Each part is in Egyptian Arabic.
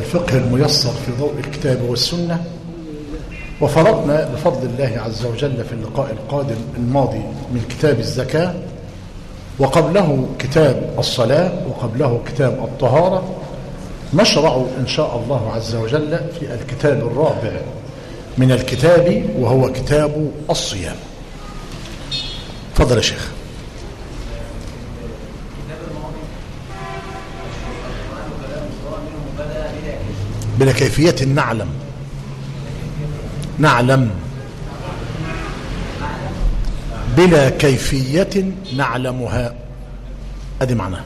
الفقه الميسر في ضوء الكتاب والسنة وفرضنا بفضل الله عز وجل في اللقاء القادم الماضي من كتاب الزكاة وقبله كتاب الصلاة وقبله كتاب الطهارة نشرع إن شاء الله عز وجل في الكتاب الرابع من الكتاب وهو كتاب الصيام تفضل يا شيخ بلا كيفية نعلم نعلم بلا كيفية نعلمها ادي معناها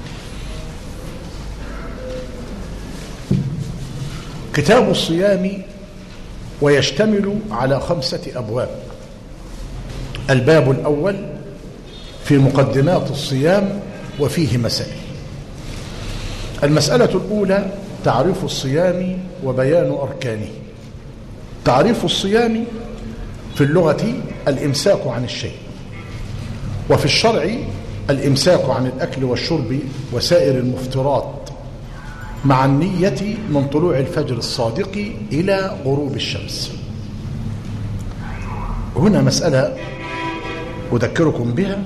كتاب الصيام ويشتمل على خمسة أبواب الباب الأول في مقدمات الصيام وفيه مسائل المسألة الأولى تعريف الصيام وبيان أركانه تعريف الصيام في اللغة الإمساك عن الشيء وفي الشرع الإمساك عن الأكل والشرب وسائر المفترات مع النية من طلوع الفجر الصادق إلى غروب الشمس هنا مسألة أذكركم بها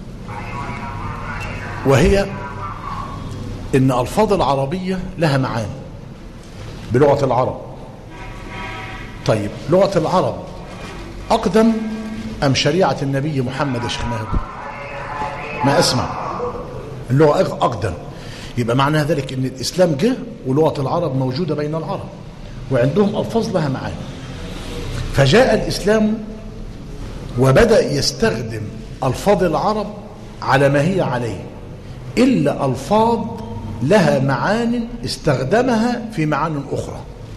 وهي إن ألفاظ العربية لها معاني بلغة العرب طيب لغة العرب أقدم أم شريعة النبي محمد شيخ ما أسمع اللغة أقدم يبقى معنى ذلك ان الاسلام جه ولغه العرب موجوده بين العرب وعندهم الفاظ لها معاني فجاء الاسلام وبدا يستخدم الفاظ العرب على ما هي عليه الا الفاظ لها معان استخدمها في معان اخرى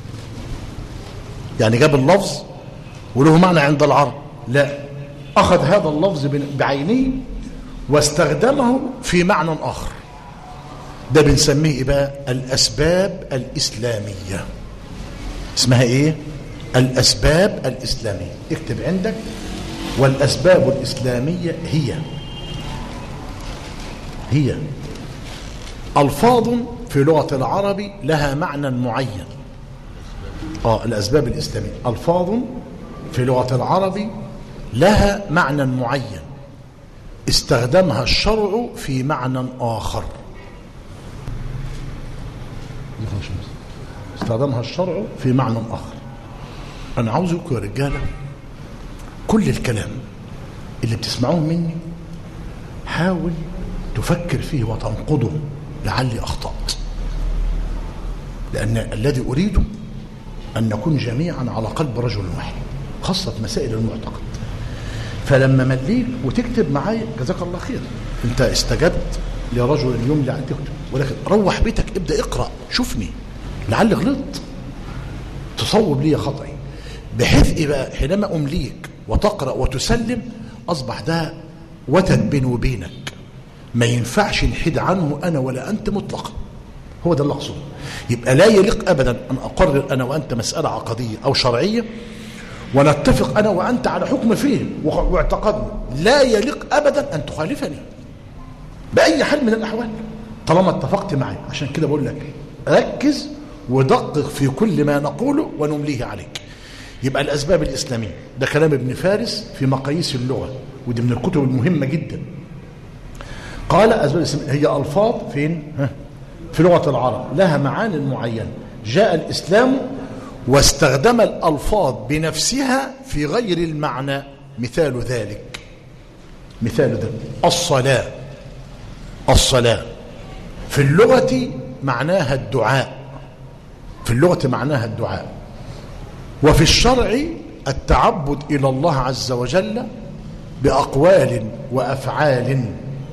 يعني جاب اللفظ وله معنى عند العرب لا اخذ هذا اللفظ بعينه واستخدمه في معنى اخر ده بنسميه ايه بقى الاسباب الاسلاميه اسمها ايه الاسباب الاسلاميه اكتب عندك والاسباب الاسلاميه هي هي الفاظ في لغه العرب لها معنى معين اه الاسباب الاسلاميه الفاظ في لغه العرب لها معنى معين استخدمها الشرع في معنى اخر استخدمها الشرع في معنى آخر أنا عاوزكم يا رجالة كل الكلام اللي بتسمعوه مني حاول تفكر فيه وتنقضه لعلي أخطأت لأن الذي أريده أن نكون جميعا على قلب رجل واحد خاصة مسائل المعتقد فلما مليت وتكتب معايا جزاك الله خير انت استجبت لرجل اليوم اللي تكتب ولكن روح بيتك ابدأ اقرأ شوفني لعل غلطت تصوب لي خطأي بحيث ايه بقى حينما امليك وتقرأ وتسلم اصبح ده وتد بيني وبينك ما ينفعش نحيد عنه انا ولا انت مطلقا هو ده اللي اقصده يبقى لا يليق ابدا ان اقرر انا وانت مسألة عقدية او شرعية ونتفق انا وانت على حكم فيه واعتقدنا لا يليق ابدا ان تخالفني باي حال من الاحوال طالما اتفقت معي عشان كده بقول لك ركز ودقق في كل ما نقوله ونمليه عليك يبقى الأسباب الإسلامية ده كلام ابن فارس في مقاييس اللغة ودي من الكتب المهمة جدا قال أسباب الإسلامية هي ألفاظ فين ها في لغة العرب لها معان معينة جاء الإسلام واستخدم الألفاظ بنفسها في غير المعنى مثال ذلك مثال ذلك الصلاة الصلاة في اللغة معناها الدعاء في اللغة معناها الدعاء وفي الشرع التعبد إلى الله عز وجل بأقوال وأفعال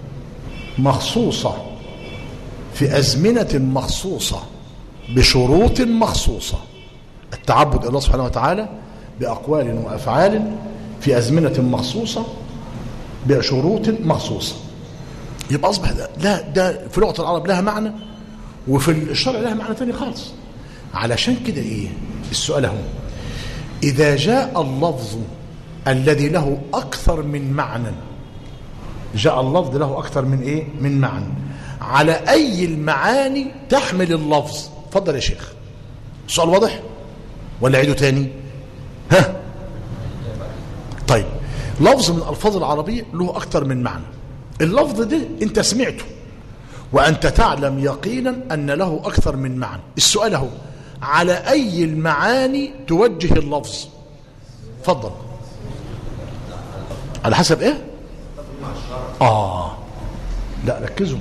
مخصوصة في أزمنة مخصوصة بشروط مخصوصة التعبد إلى الله سبحانه وتعالى بأقوال وأفعال في أزمنة مخصوصة بشروط مخصوصة يبقى أصبح ده لا ده في لغة العرب لها معنى وفي الشرع لها معنى ثاني خالص علشان كده ايه السؤال اهو اذا جاء اللفظ الذي له اكثر من معنى جاء اللفظ له اكثر من ايه من معنى على اي المعاني تحمل اللفظ اتفضل يا شيخ السؤال واضح ولا عيده تاني ها طيب لفظ من الألفاظ العربية له أكثر من معنى اللفظ ده أنت سمعته وأنت تعلم يقينا أن له أكثر من معنى السؤال هو على أي المعاني توجه اللفظ فضل على حسب إيه آه لا ركزوا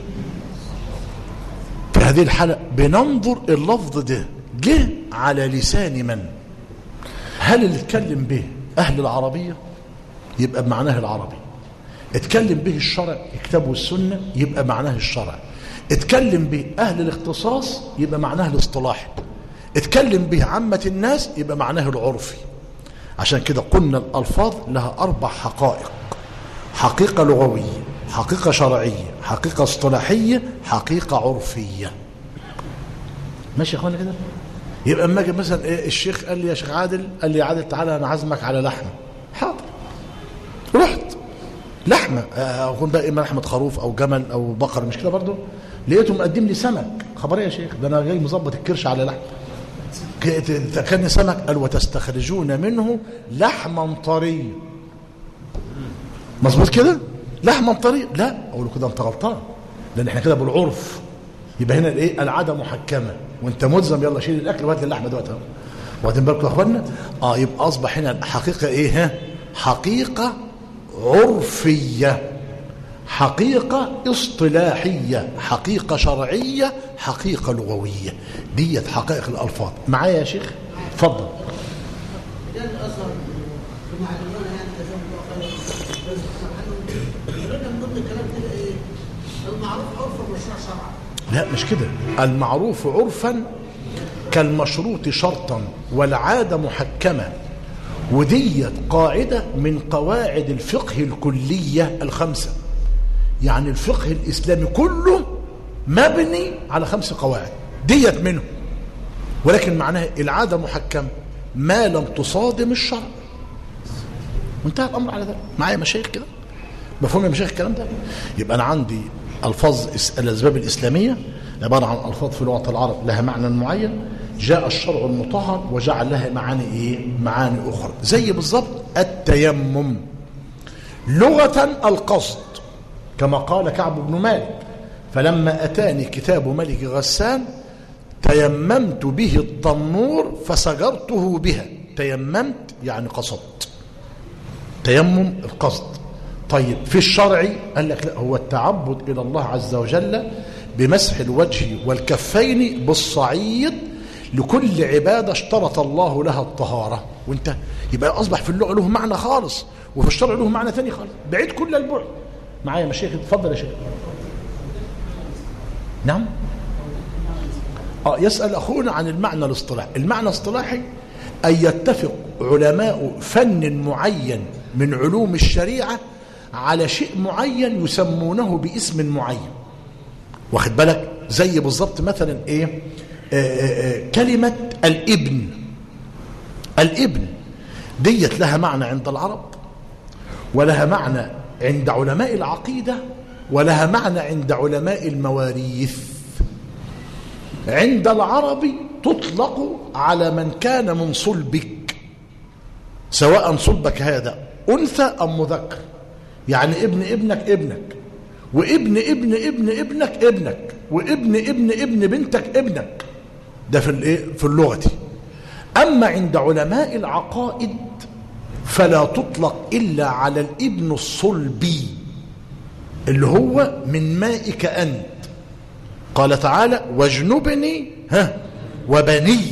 في هذه الحالة بننظر اللفظ ده جه على لسان من هل اللي اتكلم به أهل العربية يبقى بمعناه العربي اتكلم به الشرع الكتاب والسنة يبقى معناه الشرع اتكلم به أهل الاختصاص يبقى معناه الاصطلاحي اتكلم به عامة الناس يبقى معناه العرفي عشان كده قلنا الألفاظ لها أربع حقائق حقيقة لغوية حقيقة شرعية حقيقة اصطلاحية حقيقة عرفية ماشي يا اخوانا كده يبقى اما اجي مثلا ايه الشيخ قال لي يا شيخ عادل قال لي يا عادل تعالى انا عازمك على لحمه حاضر رحت لحمه اكون بقى اما لحمه خروف او جمل او بقر مش كده برضه لقيته مقدم لي سمك خبر يا شيخ ده انا جاي مظبط الكرش على لحم كان سمك قال وتستخرجون منه لحما طريا مظبوط كده لحما طريا لا اقول له كده انت غلطان لان احنا كده بالعرف يبقى هنا الايه العاده محكمه وانت ملزم يلا شيل الاكل وهات لي اللحمه دلوقتي واخدين بالكم يا اخوانا اه يبقى اصبح هنا الحقيقه ايه ها حقيقه عرفيه حقيقه اصطلاحيه حقيقه شرعيه حقيقه لغويه ديت حقائق الالفاظ معايا يا شيخ اتفضل لا مش كده المعروف عرفا كالمشروط شرطا والعادة محكمة وديت قاعدة من قواعد الفقه الكلية الخمسة يعني الفقه الإسلامي كله مبني على خمس قواعد ديت منه ولكن معناها العادة محكمة ما لم تصادم الشرع وانتهى الأمر على ذلك معايا مشايخ كده مفهوم يا مشايخ الكلام ده يبقى أنا عندي ألفاظ الأسباب الإسلامية عبارة عن ألفاظ في لغة العرب لها معنى معين جاء الشرع المطهر وجعل لها معاني إيه؟ معاني أخرى زي بالضبط التيمم لغة القصد كما قال كعب بن مالك فلما أتاني كتاب ملك غسان تيممت به التنور فسجرته بها تيممت يعني قصدت تيمم القصد طيب في الشرع قال لك لا هو التعبد إلى الله عز وجل بمسح الوجه والكفين بالصعيد لكل عبادة اشترط الله لها الطهارة وانت يبقى أصبح في اللغة له معنى خالص وفي الشرع له معنى ثاني خالص بعيد كل البعد معايا مشايخ اتفضل يا شيخ نعم اه يسأل أخونا عن المعنى الاصطلاحي المعنى الاصطلاحي أن يتفق علماء فن معين من علوم الشريعة على شيء معين يسمونه باسم معين واخد بالك زي بالظبط مثلا ايه آآ آآ كلمة الابن الابن ديت لها معنى عند العرب ولها معنى عند علماء العقيدة ولها معنى عند علماء المواريث عند العرب تطلق على من كان من صلبك سواء صلبك هذا أنثى أم مذكر يعني ابن ابنك ابنك وابن ابن ابن ابنك ابنك وابن ابن ابن بنتك ابنك ده في الايه في اللغه اما عند علماء العقائد فلا تطلق الا على الابن الصلبي اللي هو من مائك انت قال تعالى واجنبني ها وبني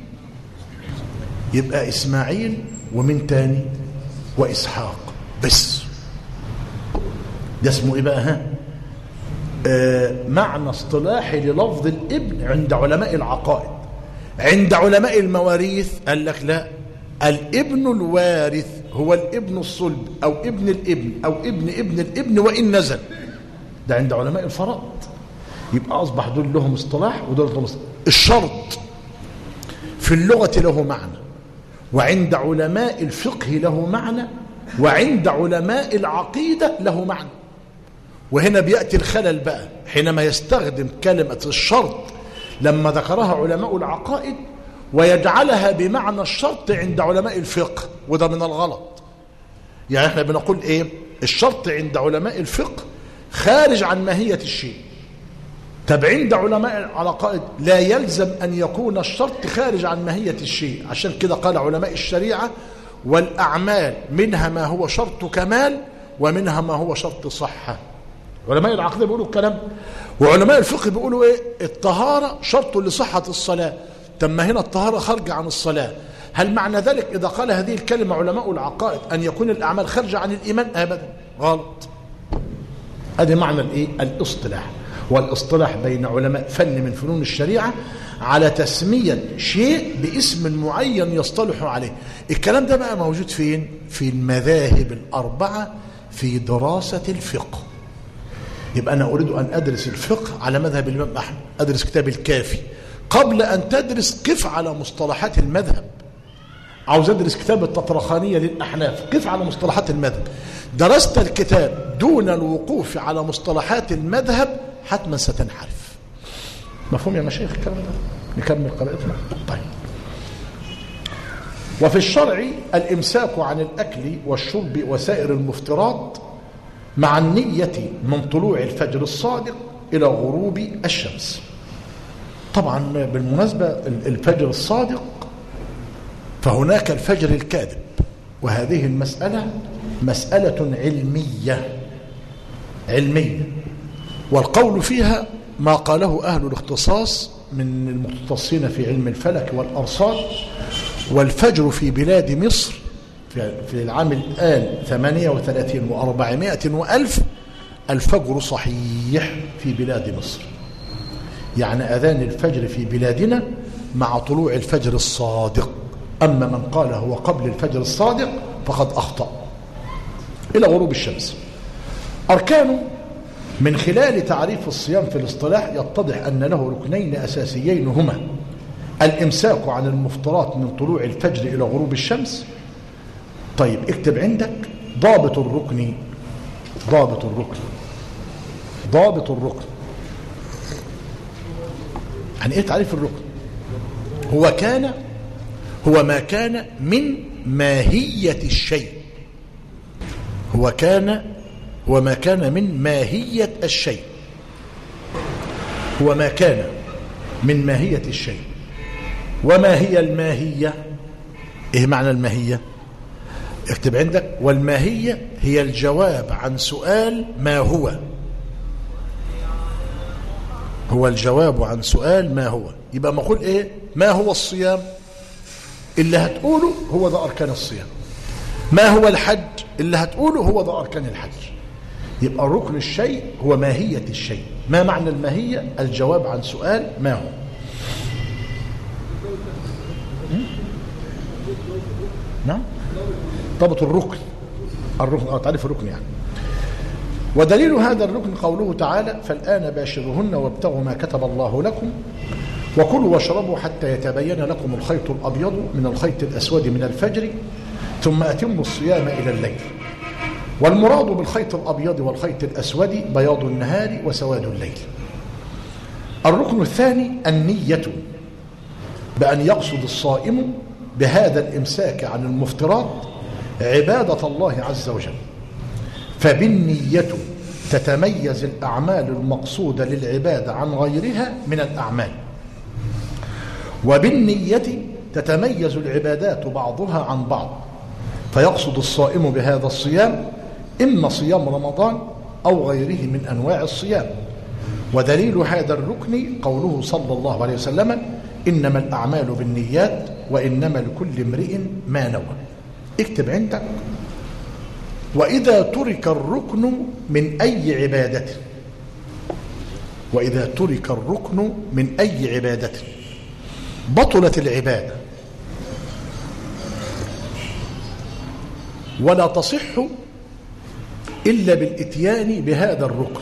يبقى اسماعيل ومن تاني واسحاق بس ده اسمه ايه بقى ها آه معنى اصطلاحي للفظ الابن عند علماء العقائد عند علماء المواريث قال لك لا الابن الوارث هو الابن الصلب او ابن الابن او ابن ابن الابن وان نزل ده عند علماء الفرائض يبقى اصبح دول لهم اصطلاح ودول لهم اصطلاح الشرط في اللغه له معنى وعند علماء الفقه له معنى وعند علماء العقيده له معنى وهنا بيأتي الخلل بقى حينما يستخدم كلمة الشرط لما ذكرها علماء العقائد ويجعلها بمعنى الشرط عند علماء الفقه وده من الغلط يعني احنا بنقول ايه الشرط عند علماء الفقه خارج عن ماهية الشيء طب عند علماء العقائد لا يلزم أن يكون الشرط خارج عن ماهية الشيء عشان كده قال علماء الشريعة والأعمال منها ما هو شرط كمال ومنها ما هو شرط صحة علماء العقيدة بيقولوا الكلام وعلماء الفقه بيقولوا ايه الطهارة شرط لصحة الصلاة تم هنا الطهارة خارجة عن الصلاة هل معنى ذلك إذا قال هذه الكلمة علماء العقائد أن يكون الأعمال خارجة عن الإيمان أبدا غلط هذا معنى الايه الاصطلاح والاصطلاح بين علماء فن من فنون الشريعة على تسمية شيء باسم معين يصطلح عليه الكلام ده بقى موجود فين في المذاهب الأربعة في دراسة الفقه يبقى أنا أريد أن أدرس الفقه على مذهب الإمام أحمد أدرس كتاب الكافي قبل أن تدرس كيف على مصطلحات المذهب عاوز أدرس كتاب التطرخانية للأحناف كيف على مصطلحات المذهب درست الكتاب دون الوقوف على مصطلحات المذهب حتما ستنحرف مفهوم يا مشايخ الكلام ده نكمل قراءتنا طيب وفي الشرع الإمساك عن الأكل والشرب وسائر المفترات مع النية من طلوع الفجر الصادق إلى غروب الشمس طبعا بالمناسبة الفجر الصادق فهناك الفجر الكاذب وهذه المسألة مسألة علمية علمية والقول فيها ما قاله أهل الاختصاص من المختصين في علم الفلك والأرصاد والفجر في بلاد مصر في العام الآن 38 و400 وألف الفجر صحيح في بلاد مصر يعني أذان الفجر في بلادنا مع طلوع الفجر الصادق أما من قال هو قبل الفجر الصادق فقد أخطأ إلى غروب الشمس أركان من خلال تعريف الصيام في الاصطلاح يتضح أن له ركنين أساسيين هما الإمساك عن المفطرات من طلوع الفجر إلى غروب الشمس طيب اكتب عندك ضابط الركن ضابط الركن ضابط الركن يعني ايه تعريف الركن هو كان هو ما كان من ماهية الشيء هو كان هو ما كان من ماهية الشيء هو ما كان من ماهية الشيء وما هي الماهية ايه معنى الماهية اكتب عندك والماهية هي الجواب عن سؤال ما هو هو الجواب عن سؤال ما هو يبقى ما اقول ايه ما هو الصيام اللي هتقوله هو ده أركان الصيام ما هو الحج اللي هتقوله هو ده أركان الحج يبقى ركن الشيء هو ماهية الشيء ما معنى الماهية الجواب عن سؤال ما هو نعم ضبط الركن الركن أو تعريف الركن يعني ودليل هذا الركن قوله تعالى فالآن باشرهن وابتغوا ما كتب الله لكم وكلوا واشربوا حتى يتبين لكم الخيط الأبيض من الخيط الأسود من الفجر ثم أتموا الصيام إلى الليل والمراد بالخيط الأبيض والخيط الأسود بياض النهار وسواد الليل الركن الثاني النية بأن يقصد الصائم بهذا الإمساك عن المفترات عبادة الله عز وجل فبالنية تتميز الأعمال المقصودة للعبادة عن غيرها من الأعمال وبالنية تتميز العبادات بعضها عن بعض فيقصد الصائم بهذا الصيام إما صيام رمضان أو غيره من أنواع الصيام ودليل هذا الركن قوله صلى الله عليه وسلم إنما الأعمال بالنيات وإنما لكل امرئ ما نوى اكتب عندك وإذا ترك الركن من أي عبادة وإذا ترك الركن من أي عبادة بطلت العبادة ولا تصح إلا بالإتيان بهذا الركن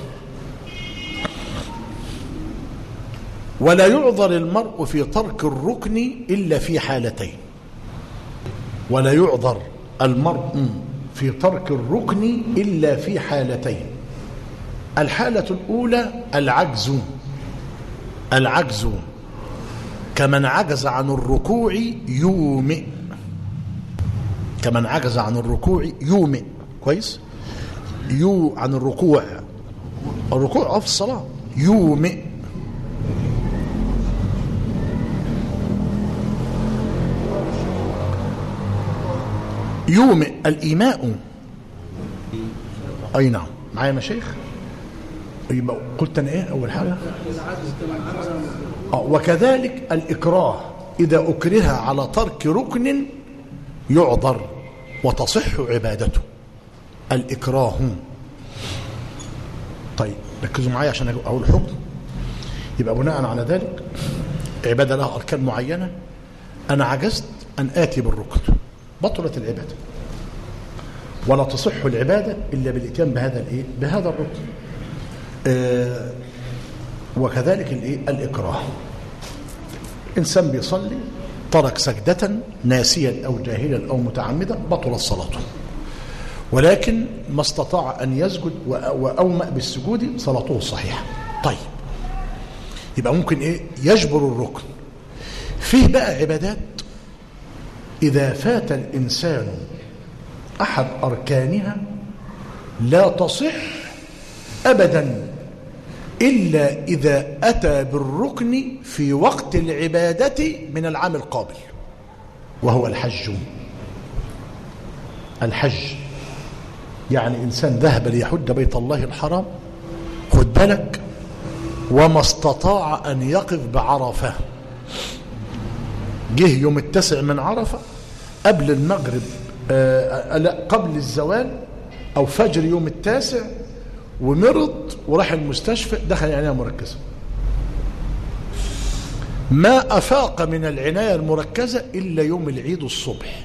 ولا يعذر المرء في ترك الركن إلا في حالتين ولا يعذر المرء في ترك الركن إلا في حالتين الحالة الأولى العجز العجز كمن عجز عن الركوع يومئ كمن عجز عن الركوع يومئ كويس يو عن الركوع الركوع في الصلاة يومئ يومئ الإيماء أي نعم معايا مشايخ يبقى قلت أنا إيه أول حاجة آه وكذلك الإكراه إذا أكره على ترك ركن يعذر وتصح عبادته الإكراه طيب ركزوا معايا عشان أقول الحكم يبقى بناء على ذلك عبادة لها أركان معينة أنا عجزت أن آتي بالركن بطلت العبادة ولا تصح العبادة إلا بالإتيان بهذا الإيه؟ بهذا الركن آه وكذلك الإيه؟ الإكراه إنسان بيصلي ترك سجدة ناسيا أو جاهلا أو متعمدا بطلت صلاته ولكن ما استطاع أن يسجد وأومأ بالسجود صلاته صحيحة طيب يبقى ممكن إيه يجبر الركن فيه بقى عبادات إذا فات الإنسان أحد أركانها لا تصح أبدا إلا إذا أتى بالركن في وقت العبادة من العام القابل وهو الحج الحج يعني إنسان ذهب ليحج بيت الله الحرام خد بالك وما استطاع أن يقف بعرفة جه يوم التاسع من عرفة قبل المغرب آه لا قبل الزوال أو فجر يوم التاسع ومرض وراح المستشفى دخل عناية مركزة ما أفاق من العناية المركزة إلا يوم العيد الصبح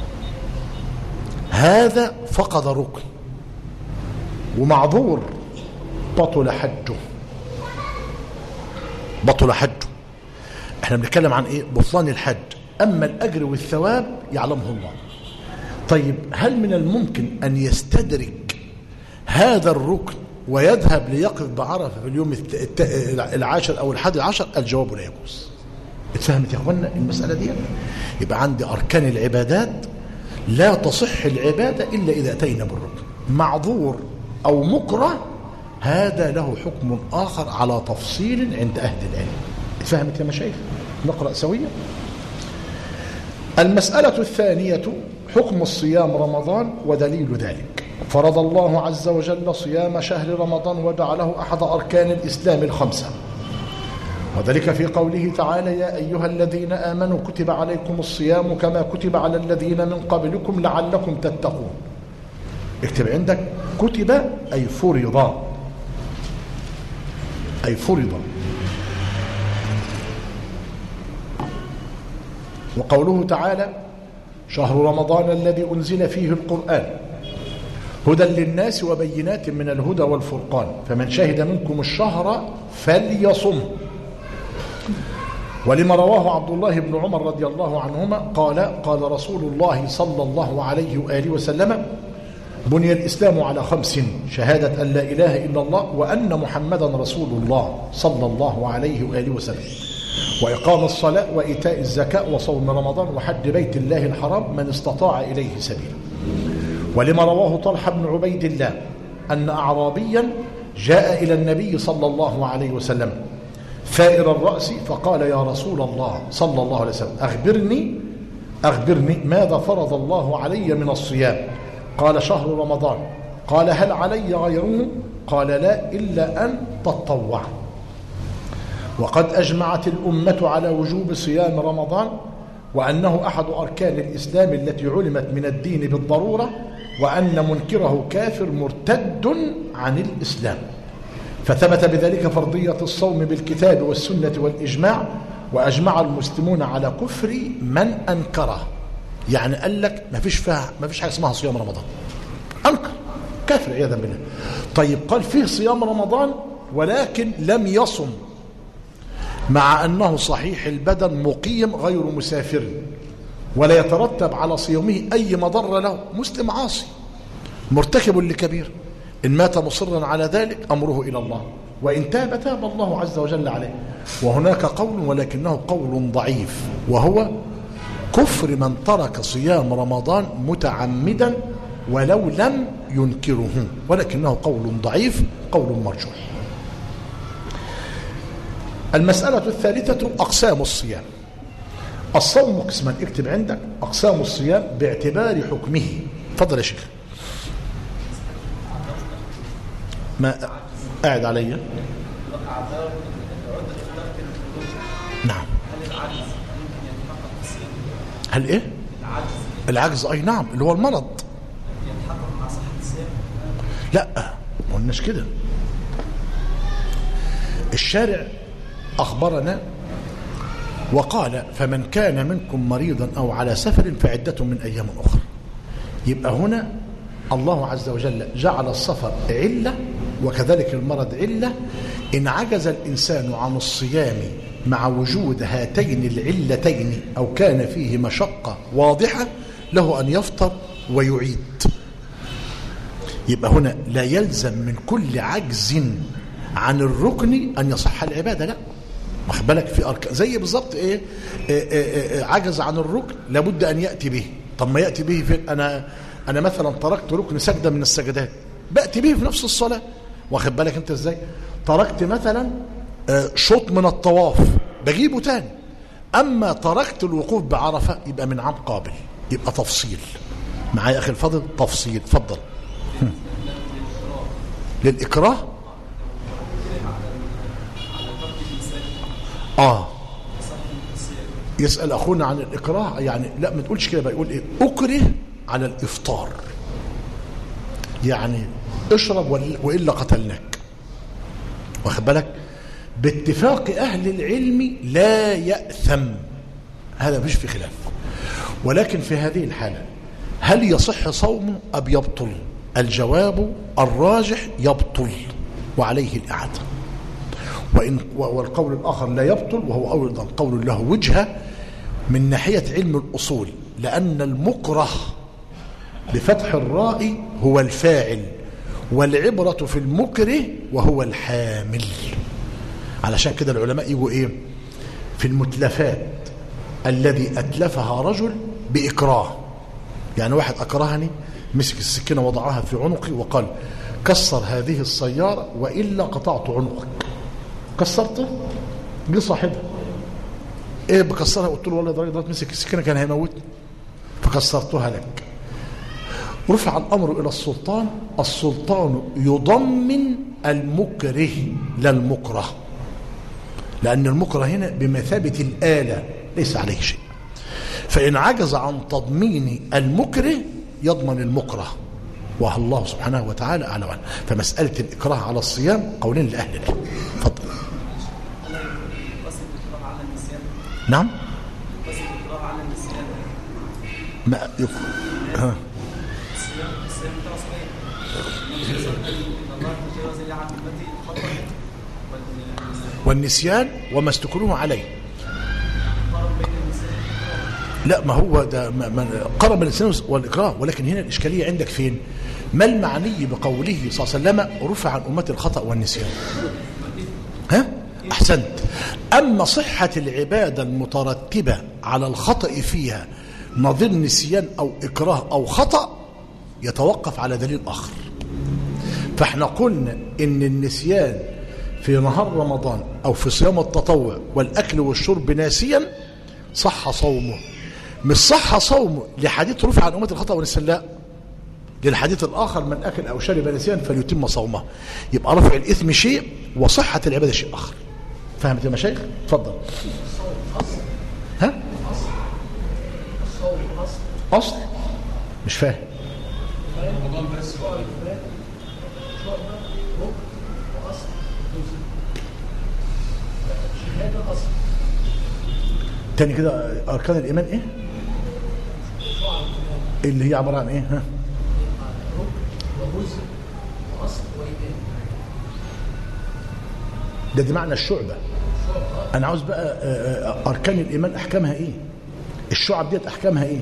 هذا فقد ركن ومعذور بطل حجه بطل حجه احنا بنتكلم عن ايه بطلان الحج اما الاجر والثواب يعلمه الله طيب هل من الممكن ان يستدرك هذا الركن ويذهب ليقف بعرفه في اليوم العاشر او الحادي عشر الجواب لا يجوز اتفهمت يا اخوانا المساله دي يبقى عندي اركان العبادات لا تصح العباده الا اذا اتينا بالركن معذور او مكره هذا له حكم اخر على تفصيل عند اهل العلم اتفهمت يا مشايخ نقرا سويا المساله الثانيه حكم الصيام رمضان ودليل ذلك فرض الله عز وجل صيام شهر رمضان وجعله أحد أركان الإسلام الخمسة وذلك في قوله تعالى يا أيها الذين آمنوا كتب عليكم الصيام كما كتب على الذين من قبلكم لعلكم تتقون اكتب عندك كتب أي فرض أي فرض وقوله تعالى شهر رمضان الذي أنزل فيه القرآن هدى للناس وبينات من الهدى والفرقان فمن شهد منكم الشهر فليصم ولما رواه عبد الله بن عمر رضي الله عنهما قال قال رسول الله صلى الله عليه وآله وسلم بني الإسلام على خمس شهادة أن لا إله إلا الله وأن محمدا رسول الله صلى الله عليه وآله وسلم وإقام الصلاة وإيتاء الزكاة وصوم رمضان وحج بيت الله الحرام من استطاع إليه سبيلا ولما رواه طلحة بن عبيد الله أن أعرابيا جاء إلى النبي صلى الله عليه وسلم ثائر الرأس فقال يا رسول الله صلى الله عليه وسلم أخبرني أخبرني ماذا فرض الله علي من الصيام قال شهر رمضان قال هل علي غيره قال لا إلا أن تطوع وقد أجمعت الأمة على وجوب صيام رمضان وأنه أحد أركان الإسلام التي علمت من الدين بالضرورة وأن منكره كافر مرتد عن الإسلام فثبت بذلك فرضية الصوم بالكتاب والسنة والإجماع وأجمع المسلمون على كفر من أنكره يعني قال لك ما فيش فيها ما فيش حاجة اسمها صيام رمضان أنكر كافر عياذا بالله طيب قال فيه صيام رمضان ولكن لم يصم مع أنه صحيح البدن مقيم غير مسافر ولا يترتب على صيامه أي مضر له مسلم عاصي مرتكب لكبير إن مات مصرا على ذلك أمره إلى الله وإن تاب تاب الله عز وجل عليه وهناك قول ولكنه قول ضعيف وهو كفر من ترك صيام رمضان متعمدا ولو لم ينكره ولكنه قول ضعيف قول مرجوح المسألة الثالثة أقسام الصيام الصوم قسمان اكتب عندك أقسام الصيام باعتبار حكمه تفضل يا شيخ ما قاعد عليا نعم هل ايه العجز اي نعم اللي هو المرض لا ما قلناش كده الشارع اخبرنا وقال فمن كان منكم مريضا او على سفر فعده من ايام اخرى يبقى هنا الله عز وجل جعل السفر عله وكذلك المرض عله ان عجز الانسان عن الصيام مع وجود هاتين العلتين او كان فيه مشقه واضحه له ان يفطر ويعيد يبقى هنا لا يلزم من كل عجز عن الركن ان يصح العباده لا واخد بالك في اركان زي بالظبط ايه, إيه, إيه, إيه عجز عن الركن لابد ان ياتي به طب ما ياتي به فين انا انا مثلا تركت ركن سجده من السجدات باتي به في نفس الصلاه واخد بالك انت ازاي تركت مثلا شوط من الطواف بجيبه تاني اما تركت الوقوف بعرفه يبقى من عام قابل يبقى تفصيل معايا اخي الفاضل تفصيل اتفضل للاكراه اه يسال اخونا عن الاكراه يعني لا ما تقولش كده بقى يقول ايه اكره على الافطار يعني اشرب والا قتلناك واخد بالك باتفاق اهل العلم لا ياثم هذا مش في خلاف ولكن في هذه الحاله هل يصح صومه ام يبطل الجواب الراجح يبطل وعليه الاعاده وإن والقول الآخر لا يبطل وهو أيضا قول له وجهة من ناحية علم الأصول لأن المكره بفتح الراء هو الفاعل والعبرة في المكره وهو الحامل علشان كده العلماء يقولوا إيه في المتلفات الذي أتلفها رجل بإكراه يعني واحد أكرهني مسك السكينة وضعها في عنقي وقال كسر هذه السيارة وإلا قطعت عنقك كسرته جه صاحبها ايه بكسرها قلت له والله ده راجل مسك السكينه كان هيموتني فكسرتها لك رفع الامر الى السلطان السلطان يضمن المكره لا المكره لان المكره هنا بمثابه الاله ليس عليه شيء فان عجز عن تضمين المكره يضمن المكره والله سبحانه وتعالى اعلم فمساله الاكراه على الصيام قولين لاهل العلم تفضل نعم ما يك... ها والنسيان وما استكروه عليه لا ما هو ده ما ما قرب الانسان والاكراه ولكن هنا الاشكاليه عندك فين؟ ما المعني بقوله صلى الله عليه وسلم رفع عن امتي الخطا والنسيان؟ ها؟ احسنت اما صحه العباده المترتبه على الخطا فيها نظير نسيان او اكراه او خطا يتوقف على دليل اخر فاحنا قلنا ان النسيان في نهار رمضان او في صيام التطوع والاكل والشرب ناسيا صح صومه مش صح صومه لحديث رفع عن امه الخطا والنسيان لا للحديث الاخر من اكل او شرب نسيا فليتم صومه يبقى رفع الاثم شيء وصحه العباده شيء اخر فهمت يا مشايخ اتفضل ها اصل مش فاهم تاني كده اركان الايمان ايه اللي هي عباره عن ايه ها ده دي معنى الشعبة أنا عاوز بقى أركان الإيمان أحكامها إيه الشعب ديت أحكامها إيه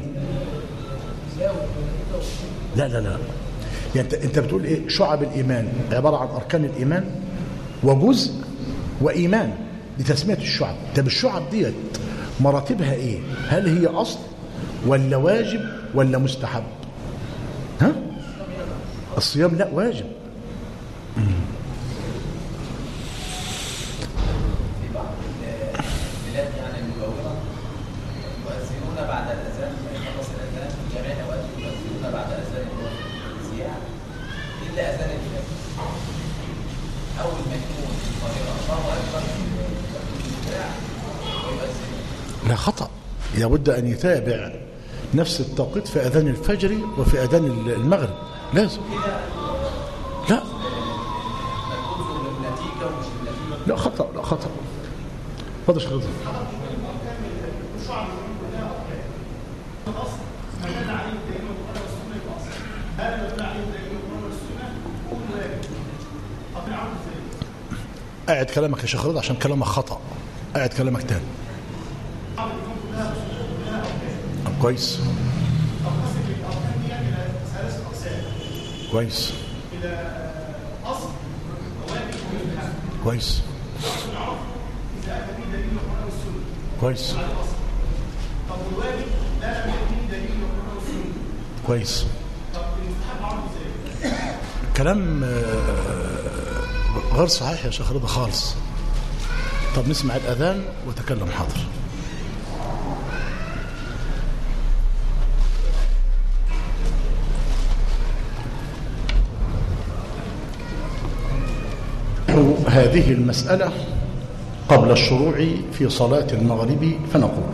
لا لا لا يعني أنت, انت بتقول إيه شعب الإيمان عبارة عن أركان الإيمان وجزء وإيمان لتسمية الشعب طب الشعب ديت مراتبها إيه هل هي أصل ولا واجب ولا مستحب ها الصيام لا واجب البلاد يعني المجاورة يؤذنون بعد الأذان يخلص الأذان في جميع الأوقات يؤذنون بعد أذان الزياع إلا أذان الفجر أول ما يكون في القاهرة الله أكبر الزياع ويؤذنون لا خطأ لابد أن يتابع نفس التوقيت في أذان الفجر وفي أذان المغرب لازم لا نكون النتيجة ومش النتيجة لا خطأ لا خطأ اتفضل يا شيخ رضا قاعد كلامك يا شيخ رضا عشان كلامك خطأ قاعد كلامك تاني كويس كويس كويس كويس كويس كلام آه، غير صحيح يا شيخ رضا خالص طب نسمع الأذان وتكلم حاضر هذه المسألة قبل الشروع في صلاة المغرب فنقول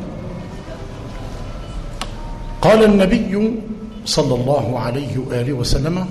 قال النبي صلى الله عليه وآله وسلم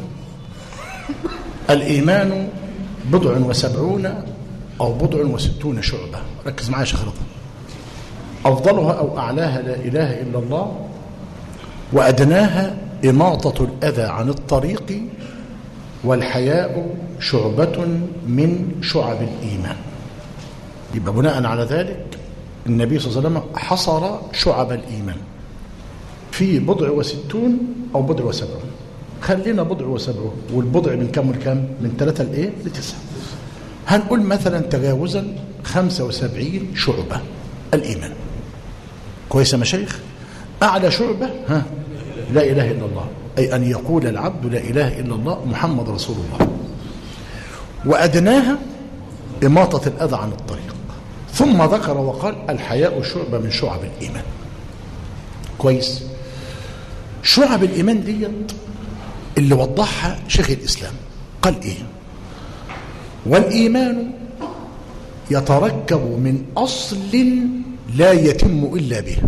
الإيمان بضع وسبعون أو بضع وستون شعبة ركز معايا يا شيخ رضا أفضلها أو أعلاها لا إله إلا الله وأدناها إماطة الأذى عن الطريق والحياء شعبة من شعب الإيمان يبقى بناء على ذلك النبي صلى الله عليه وسلم حصر شعب الإيمان في بضع وستون أو بضع وسبعون خلينا بضع وسبعون والبضع من كم لكم من ثلاثة لإيه لتسعة هنقول مثلا تجاوزا خمسة وسبعين شعبة الإيمان كويس يا مشايخ أعلى شعبة ها لا إله إلا الله أي أن يقول العبد لا إله إلا الله محمد رسول الله وأدناها إماطة الأذى عن الطريق ثم ذكر وقال الحياء شعبة من شعب الإيمان كويس شعب الإيمان ديت اللي وضحها شيخ الإسلام قال إيه والإيمان يتركب من أصل لا يتم إلا به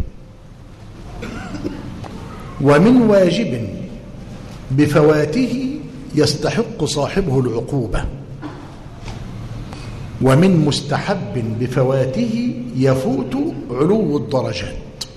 ومن واجب بفواته يستحق صاحبه العقوبة ومن مستحب بفواته يفوت علو الدرجات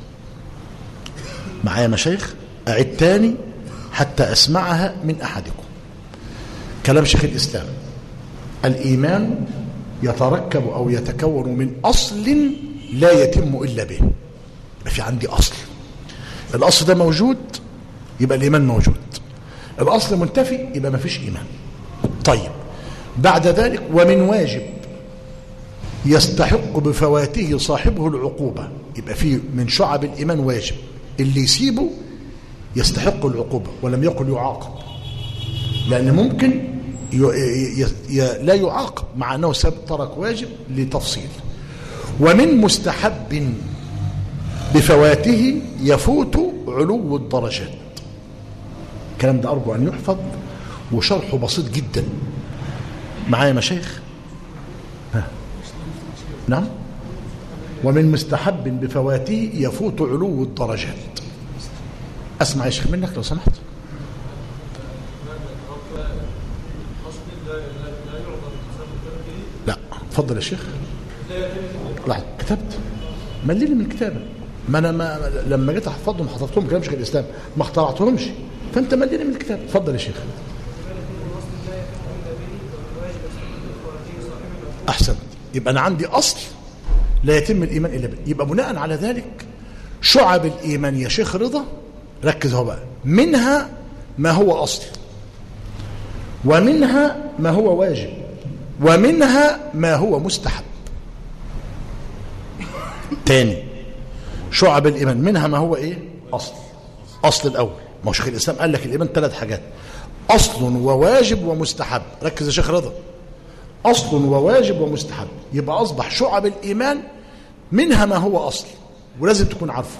معايا مشايخ أعد تاني حتى أسمعها من أحدكم كلام شيخ الإسلام الإيمان يتركب أو يتكون من أصل لا يتم إلا به يبقى في عندي أصل الأصل ده موجود يبقى الإيمان موجود الأصل منتفي يبقى ما فيش إيمان طيب بعد ذلك ومن واجب يستحق بفواته صاحبه العقوبة يبقى في من شعب الإيمان واجب اللي يسيبه يستحق العقوبة ولم يقل يعاقب لأن ممكن ي... ي... ي... لا يعاقب مع أنه ساب ترك واجب لتفصيل ومن مستحب بفواته يفوت علو الدرجات الكلام ده أرجو أن يحفظ وشرحه بسيط جدا معايا مشايخ ها. نعم ومن مستحب بفواته يفوت علو الدرجات أسمع يا شيخ منك لو سمحت لا تفضل يا شيخ لا كتبت مليني من الكتابه ما انا ما لما جيت احفظهم حفظتهم كلام شيخ الاسلام ما اخترعتهمش فانت مليني من الكتاب اتفضل يا شيخ احسنت يبقى انا عندي اصل لا يتم الايمان الا به يبقى بناء على ذلك شعب الايمان يا شيخ رضا ركز هو بقى منها ما هو اصل ومنها ما هو واجب ومنها ما هو مستحب تاني شعب الإيمان منها ما هو إيه أصل أصل الأول ما هو شيخ الإسلام قال لك الإيمان ثلاث حاجات أصل وواجب ومستحب ركز يا شيخ رضا أصل وواجب ومستحب يبقى أصبح شعب الإيمان منها ما هو أصل ولازم تكون عارفه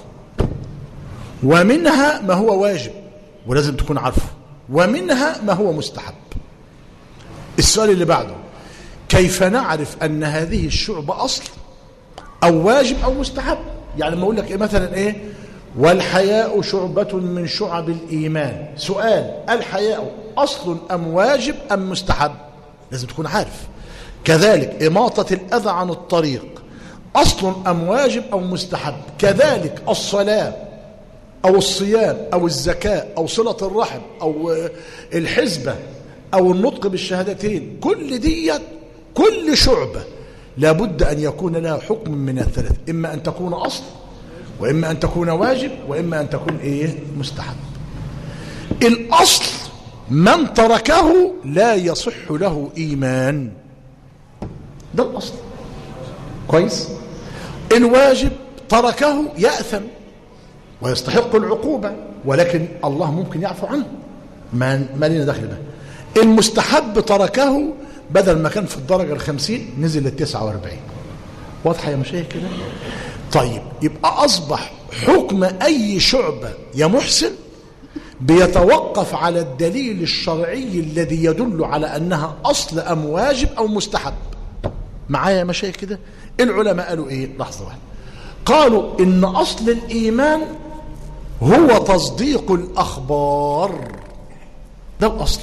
ومنها ما هو واجب ولازم تكون عارفه ومنها ما هو مستحب السؤال اللي بعده كيف نعرف أن هذه الشعبة أصل أو واجب أو مستحب يعني ما أقول لك إيه مثلا إيه والحياء شعبة من شعب الإيمان سؤال الحياء أصل أم واجب أم مستحب لازم تكون عارف كذلك إماطة الأذى عن الطريق أصل أم واجب أو مستحب كذلك الصلاة أو الصيام أو الزكاة أو صلة الرحم أو الحزبة أو النطق بالشهادتين كل ديت كل شعبة لابد أن يكون لها حكم من الثلاث إما أن تكون أصل وإما أن تكون واجب وإما أن تكون إيه مستحب الأصل من تركه لا يصح له إيمان ده الأصل كويس الواجب تركه يأثم ويستحق العقوبة ولكن الله ممكن يعفو عنه ما, ما لنا دخل به المستحب تركه بدل ما كان في الدرجة الخمسين نزل للتسعة واربعين واضحة يا مشايخ كده طيب يبقى أصبح حكم أي شعبة يا محسن بيتوقف على الدليل الشرعي الذي يدل على أنها أصل أم واجب أو مستحب معايا يا مشايخ كده العلماء قالوا إيه لحظة واحدة قالوا إن أصل الإيمان هو تصديق الأخبار ده الأصل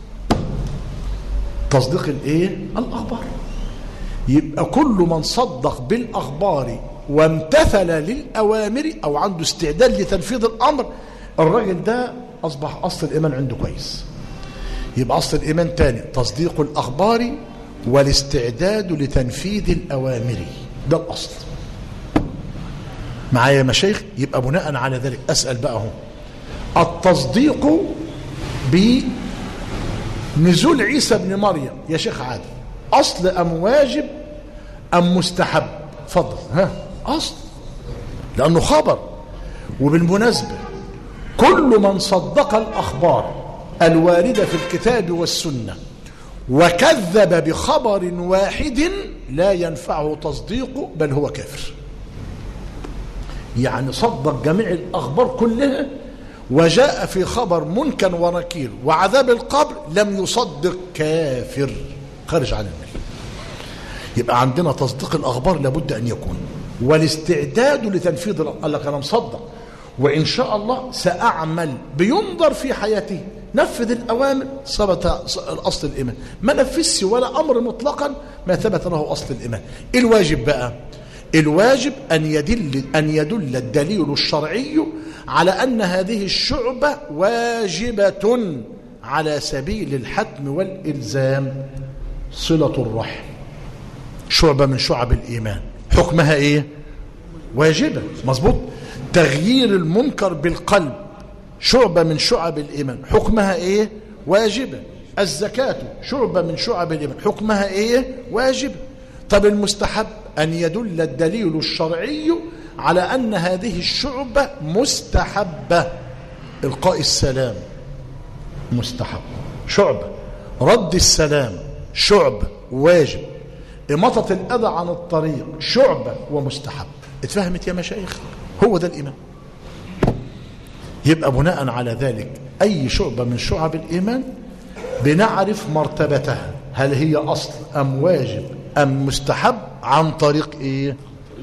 تصديق الإيه الأخبار يبقى كل من صدق بالأخبار وامتثل للأوامر أو عنده استعداد لتنفيذ الأمر الراجل ده أصبح أصل الإيمان عنده كويس يبقى أصل الإيمان تاني تصديق الأخبار والاستعداد لتنفيذ الأوامر ده الأصل معايا يا مشايخ يبقى بناء على ذلك أسأل بقى هو التصديق بنزول عيسى بن مريم يا شيخ عادل أصل أم واجب أم مستحب فضل ها أصل لأنه خبر وبالمناسبة كل من صدق الأخبار الواردة في الكتاب والسنة وكذب بخبر واحد لا ينفعه تصديقه بل هو كافر يعني صدق جميع الأخبار كلها وجاء في خبر منكر ونكير وعذاب القبر لم يصدق كافر خارج عن المله يبقى عندنا تصديق الأخبار لابد أن يكون والاستعداد لتنفيذ قال لك أنا مصدق وإن شاء الله سأعمل بينظر في حياته نفذ الأوامر ثبت أصل الإيمان ما نفذش ولا أمر مطلقا ما ثبت له أصل الإيمان الواجب بقى الواجب أن يدل, أن يدل الدليل الشرعي على أن هذه الشعبة واجبة على سبيل الحتم والإلزام صلة الرحم شعبة من شعب الإيمان حكمها إيه واجبة مظبوط تغيير المنكر بالقلب شعبة من شعب الإيمان حكمها إيه واجبة الزكاة شعبة من شعب الإيمان حكمها إيه واجبة طب المستحب أن يدل الدليل الشرعي على أن هذه الشعبة مستحبة إلقاء السلام مستحب شعبة رد السلام شعبة واجب إماطة الأذى عن الطريق شعبة ومستحب اتفهمت يا مشايخ هو ده الإيمان يبقى بناء على ذلك أي شعبة من شعب الإيمان بنعرف مرتبتها هل هي أصل أم واجب أم مستحب عن طريق إيه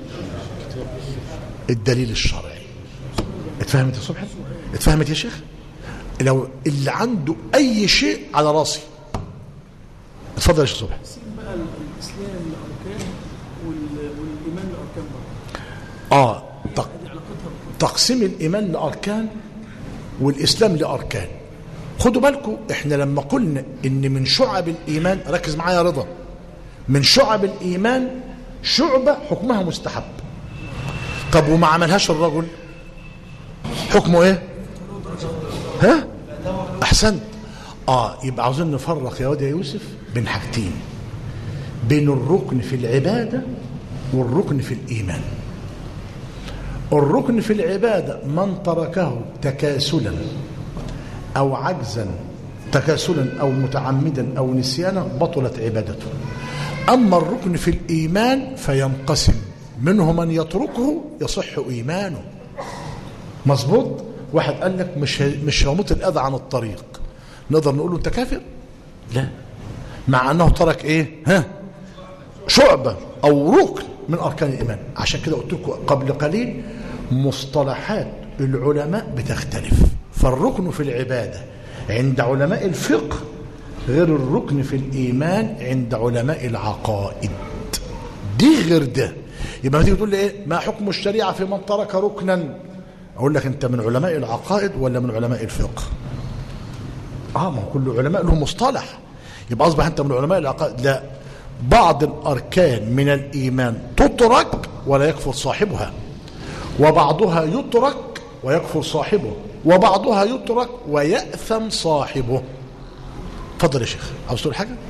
الدليل الشرعي اتفهمت يا صبحي اتفهمت يا شيخ لو اللي عنده أي شيء على راسي اتفضل يا شيخ صبحي بقى الاسلام لاركان وال- والايمان لاركان برضه اه تق- دي علاقتها بكده. تقسيم الإيمان لأركان والإسلام لأركان خدوا بالكم احنا لما قلنا ان من شعب الإيمان ركز معايا يا رضا من شعب الإيمان شعبة حكمها مستحب طب وما عملهاش الرجل حكمه ايه ها احسنت اه يبقى عاوزين نفرق يا واد يا يوسف بين حاجتين بين الركن في العبادة والركن في الإيمان الركن في العبادة من تركه تكاسلا أو عجزا تكاسلا أو متعمدا أو نسيانا بطلت عبادته أما الركن في الإيمان فينقسم منه من يتركه يصح إيمانه مظبوط واحد قال لك مش مش هموت الأذى عن الطريق نقدر نقول له أنت كافر لا مع أنه ترك إيه ها شعبة أو ركن من أركان الإيمان عشان كده قلت لكم قبل قليل مصطلحات العلماء بتختلف فالركن في العبادة عند علماء الفقه غير الركن في الإيمان عند علماء العقائد دي غير ده يبقى تيجي تقول لي ايه ما حكم الشريعة في من ترك ركنا اقول لك انت من علماء العقائد ولا من علماء الفقه اه ما هو كل علماء لهم مصطلح يبقى اصبح انت من علماء العقائد لا بعض الاركان من الايمان تترك ولا يكفر صاحبها وبعضها يترك ويكفر صاحبه وبعضها يترك ويأثم صاحبه اتفضل يا شيخ عاوز تقول حاجه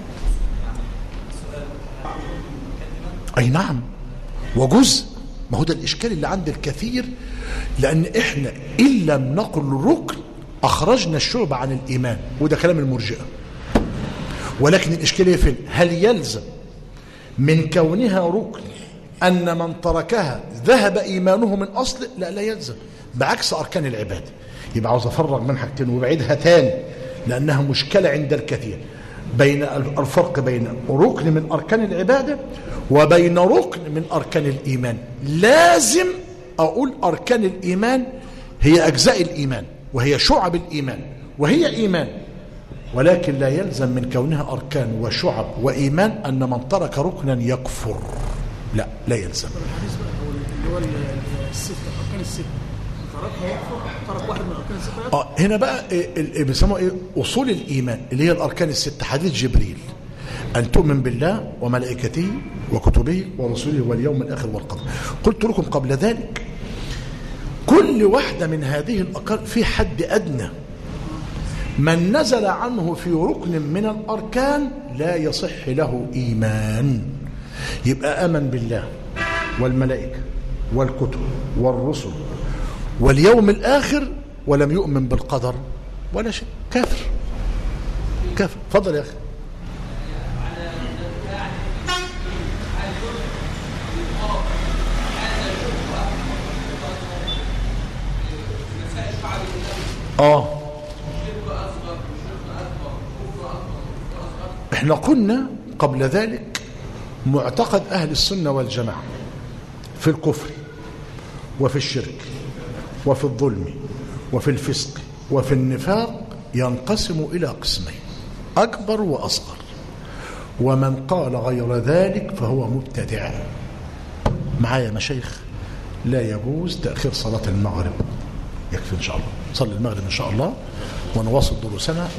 اي نعم وجزء ما هو ده الاشكال اللي عند الكثير لان احنا ان لم نقل ركن اخرجنا الشعب عن الايمان وده كلام المرجئه ولكن الاشكاليه فين هل يلزم من كونها ركن ان من تركها ذهب ايمانه من اصل لا لا يلزم بعكس اركان العباده يبقى عاوز افرغ من حاجتين وبعيدها تاني لانها مشكله عند الكثير بين الفرق بين ركن من اركان العباده وبين ركن من اركان الايمان لازم اقول اركان الايمان هي اجزاء الايمان وهي شعب الايمان وهي ايمان ولكن لا يلزم من كونها اركان وشعب وايمان ان من ترك ركنا يكفر لا لا يلزم الحديث بقى هو اللي هو ال- الستة أركان الستة تركها يكفر ترك واحد من أركان الستة يكفر اه هنا بقى إيه ال- بيسموها ايه اصول الايمان اللي هي الاركان الست حديث جبريل ان تؤمن بالله وملائكته وكتبه ورسله واليوم الاخر والقدر قلت لكم قبل ذلك كل واحده من هذه الاركان في حد ادنى من نزل عنه في ركن من الاركان لا يصح له ايمان يبقى امن بالله والملائكه والكتب والرسل واليوم الاخر ولم يؤمن بالقدر ولا شيء كافر كافر اتفضل يا اخي اه احنا قلنا قبل ذلك معتقد اهل السنه والجماعه في الكفر وفي الشرك وفي الظلم وفي الفسق وفي النفاق ينقسم الى قسمين اكبر واصغر ومن قال غير ذلك فهو مبتدع معايا مشايخ لا يجوز تاخير صلاه المغرب يكفي ان شاء الله صلي المغرب ان شاء الله ونواصل دروسنا